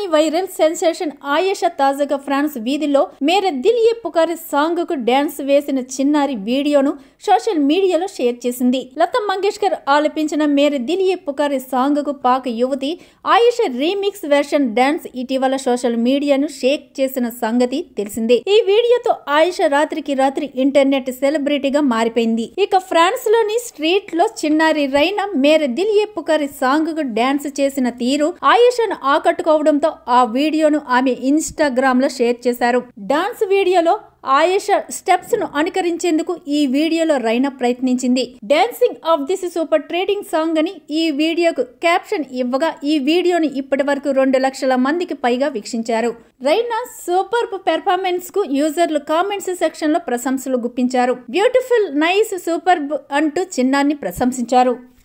viral sensation Ayesha తాజాగా France వీధిలో Mere Dil Ye Pukare song కు డాన్స్ వేసిన చిన్నారి వీడియోను సోషల్ మీడియాలో షేర్ చేసింది లతా మంగేష్కర్ ఆలపించిన మేరే దిల్ ఏ పుకారి సాంగ్ కు పాక్ యువతి ఆయేషా రీమిక్స్ వెర్షన్ డాన్స్ ఇటీవల సోషల్ మీడియాను షేక్ చేసిన సంగతి తెలిసిందే ఈ వీడియోతో ఆయేషా రాత్రికి రాత్రి ఇంటర్నెట్ సెలబ్రిటీగా మారిపోయింది ఇక ఫ్రాన్స్ లోని స్ట్రీట్ లో చిన్నారి రైనా మేరే దిల్ ఏ పుకారి సాంగ్ కు డాన్స్ చేసిన తీరు ఆయేషాను ఆకట్టుకోవడంతో ఆ వీడియోను ఆమె ఇన్స్టాగ్రామ్ లో షేర్ చేశారు డాన్స్ వీడియోలో ఆయేషా స్టెప్స్ ను అనుకరించేందుకు ఈ వీడియోలో రైనా ప్రయత్నించింది dancing of this super trending song అని ఈ వీడియోకు క్యాప్షన్ ఇవ్వగా ఈ వీడియోని ఇప్పటి వరకు రెండు లక్షల మందికి పైగా వీక్షించారు రైనా సూపర్ పెర్ఫార్మెన్స్ కు యూజర్లు కామెంట్స్ సెక్షన్ లో ప్రశంసలు గుప్పించారు బ్యూటిఫుల్ నైస్ సూపర్ అంటూ చిన్నాన్ని ప్రశంసించారు